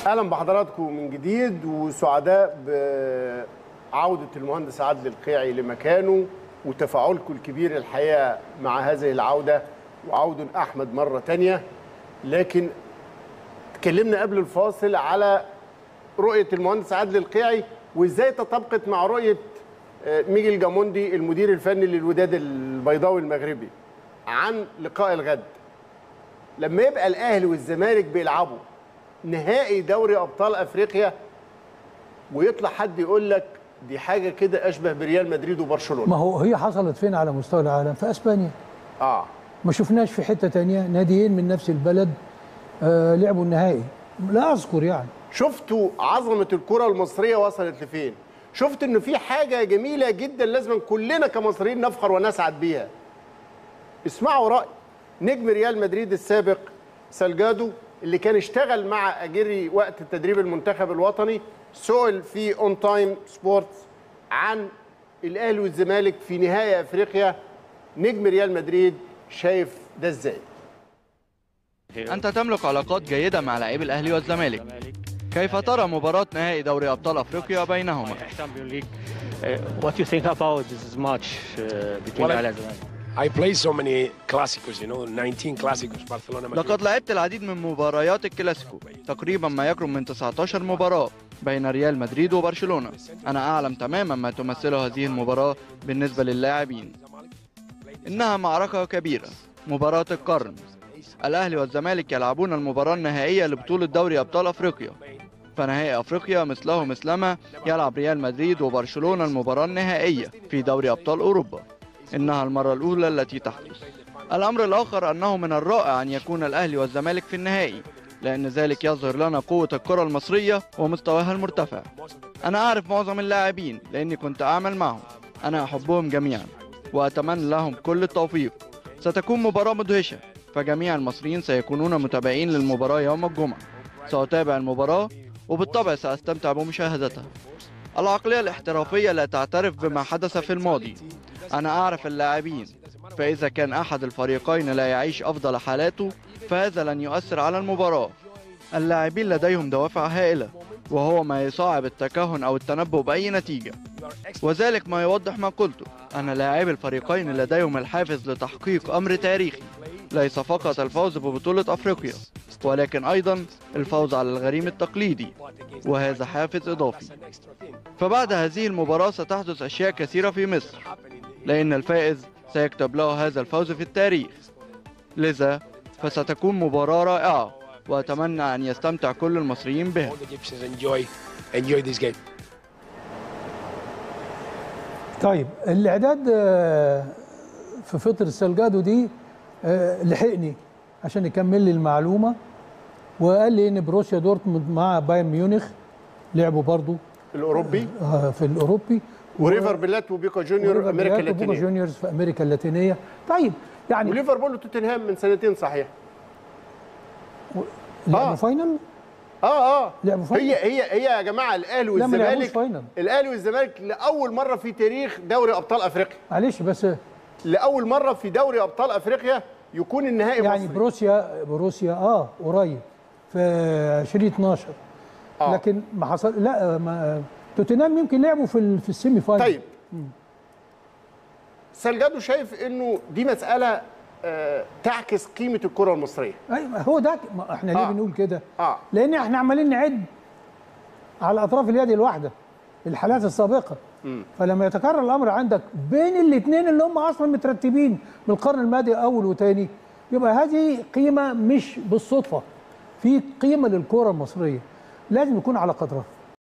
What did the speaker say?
اهلا بحضراتكم من جديد وسعداء بعوده المهندس عادل القيعي لمكانه وتفاعلكم الكبير الحقيقه مع هذه العوده وعود احمد مره تانية لكن اتكلمنا قبل الفاصل على رؤيه المهندس عادل القيعي وازاي تطابقت مع رؤيه ميجيل جاموندي المدير الفني للوداد البيضاوي المغربي عن لقاء الغد لما يبقى الاهلي والزمالك بيلعبوا نهائي دوري ابطال افريقيا ويطلع حد يقول لك دي حاجه كده اشبه بريال مدريد وبرشلونه ما هو هي حصلت فين على مستوى العالم في اسبانيا اه ما شفناش في حته تانية ناديين من نفس البلد آه لعبوا النهائي لا اذكر يعني شفتوا عظمه الكره المصريه وصلت لفين شفت انه في حاجه جميله جدا لازم كلنا كمصريين نفخر ونسعد بيها اسمعوا راي نجم ريال مدريد السابق سالجادو اللي كان اشتغل مع اجري وقت تدريب المنتخب الوطني سئل في اون تايم سبورتس عن الاهلي والزمالك في نهائي افريقيا نجم ريال مدريد شايف ده ازاي أنت تملك علاقات جيدة مع لاعبي الأهلي والزمالك كيف ترى مباراة نهائي دوري أبطال أفريقيا بينهما؟ Champions League. Uh, what do you think about this match uh, between Well, I- Al and Zamalek? I played so many classicos, you know, 19 classicos, Barcelona. Madrid. لقد لعبت العديد من مباريات الكلاسيكو تقريبا ما يقرب من 19 مباراة بين ريال مدريد وبرشلونة أنا أعلم تماما ما تمثله هذه المباراة بالنسبة للاعبين إنها معركة كبيرة مباراة القرن الأهلي والزمالك يلعبون المباراة النهائية لبطولة دوري أبطال أفريقيا فنهائي أفريقيا مثله مثلما يلعب ريال مدريد وبرشلونة المباراة النهائية في دوري أبطال أوروبا إنها المرة الأولى التي تحدث الأمر الآخر أنه من الرائع أن يكون الأهلي والزمالك في النهائي لأن ذلك يظهر لنا قوة الكرة المصرية ومستواها المرتفع أنا أعرف معظم اللاعبين لأني كنت أعمل معهم أنا أحبهم جميعا وأتمنى لهم كل التوفيق ستكون مباراة مدهشة فجميع المصريين سيكونون متابعين للمباراة يوم الجمعة سأتابع المباراة وبالطبع سأستمتع بمشاهدتها العقلية الاحترافية لا تعترف بما حدث في الماضي أنا أعرف اللاعبين فإذا كان أحد الفريقين لا يعيش أفضل حالاته فهذا لن يؤثر على المباراة اللاعبين لديهم دوافع هائلة وهو ما يصعب التكهن أو التنبؤ بأي نتيجة وذلك ما يوضح ما قلته أن لاعبي الفريقين لديهم الحافز لتحقيق أمر تاريخي ليس فقط الفوز ببطولة أفريقيا ولكن أيضا الفوز على الغريم التقليدي وهذا حافز إضافي فبعد هذه المباراة ستحدث أشياء كثيرة في مصر لأن الفائز سيكتب له هذا الفوز في التاريخ لذا فستكون مباراة رائعة وأتمنى أن يستمتع كل المصريين بها All the Egyptians enjoy enjoy this game. طيب الاعداد آه، في فتره السلجادو دي آه، لحقني عشان يكمل لي المعلومه وقال لي ان بروسيا دورتموند مع بايرن ميونخ لعبوا برضو الاوروبي آه، في الاوروبي وريفر بلات وبيكا جونيور وريفر امريكا بلات وبوكا اللاتينيه جونيورز في امريكا اللاتينيه طيب يعني وليفربول وتوتنهام من سنتين صحيح لعبوا آه. فاينل اه اه لعبوا فاينل هي هي هي يا جماعه الاهلي لا، ما لعبوش والزمالك فاينل. الاهلي والزمالك لاول مره في تاريخ دوري ابطال افريقيا معلش بس لاول مره في دوري ابطال افريقيا يكون النهائي يعني مصري. بروسيا بروسيا اه قريب في 2012 آه. لكن ما حصل لا ما توتنهام يمكن لعبوا في ال- في السيمي فاينل طيب سالجادو شايف انه دي مساله آه تعكس قيمه الكره المصريه ايوه هو ده ما احنا ليه آه. بنقول كده؟ اه لان احنا عمالين نعد على اطراف اليد الواحده الحالات السابقه فلما يتكرر الامر عندك بين الاثنين اللي هم اصلا مترتبين من القرن الماضي اول وثاني يبقى هذه قيمه مش بالصدفه في قيمه للكره المصريه لازم يكون على قدرها